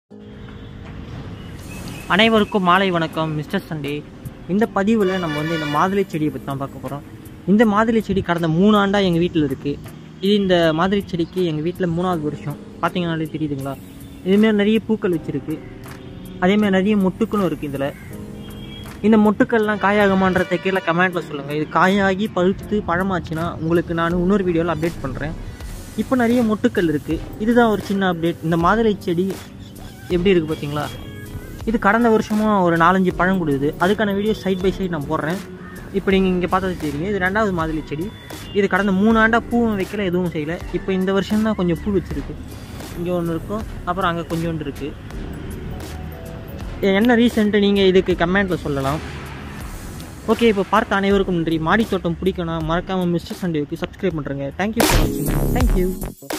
அனைவருக்கும் மாலை வணக்கம் மிஸ்டர் சண்டே இந்த பதிவில் நம்ம வந்து இந்த மாதுளை செடியை பற்றி தான் பார்க்க போகிறோம் இந்த மாதுளை செடி கடந்த மூணு ஆண்டாக எங்கள் வீட்டில் இருக்குது இது இந்த மாதுளை செடிக்கு எங்கள் வீட்டில் மூணாவது வருஷம் பார்த்தீங்கன்னாலே தெரியுதுங்களா இதுமாரி நிறைய பூக்கள் வச்சுருக்கு அதேமாதிரி நிறைய மொட்டுக்களும் இருக்குது இதில் இந்த மொட்டுக்கள்லாம் காயாகுமான்றத கீழே கமெண்ட்டில் சொல்லுங்கள் இது காயாகி பழுத்து பழமாச்சுன்னா உங்களுக்கு நான் இன்னொரு வீடியோவில் அப்டேட் பண்ணுறேன் இப்போ நிறைய மொட்டுக்கள் இருக்குது இதுதான் ஒரு சின்ன அப்டேட் இந்த மாதுளை செடி எப்படி இருக்குது பார்த்தீங்களா இது கடந்த வருஷமும் ஒரு நாலஞ்சு பழம் கொடுக்குது அதுக்கான வீடியோ சைட் பை சைடு நான் போடுறேன் இப்போ நீங்கள் இங்கே பார்த்தது தெரியும் இது ரெண்டாவது மாதுளை செடி இது கடந்த மூணு ஆண்டாக பூவும் வைக்கல எதுவும் செய்யலை இப்போ இந்த வருஷம் தான் கொஞ்சம் பூ வச்சுருக்கு இங்கே ஒன்று இருக்கும் அப்புறம் அங்கே கொஞ்சோண்டு இருக்குது என்ன ரீசன்ட்டு நீங்கள் இதுக்கு கமெண்ட்டில் சொல்லலாம் ஓகே இப்போ பார்த்த அனைவருக்கும் நன்றி மாடி தோட்டம் பிடிக்கணும் மறக்காமல் மிஸ்டர் சண்டேவுக்கு சப்ஸ்கிரைப் பண்ணுறேங்க தேங்க்யூ ஃபார் வாட்சிங் தேங்க்யூ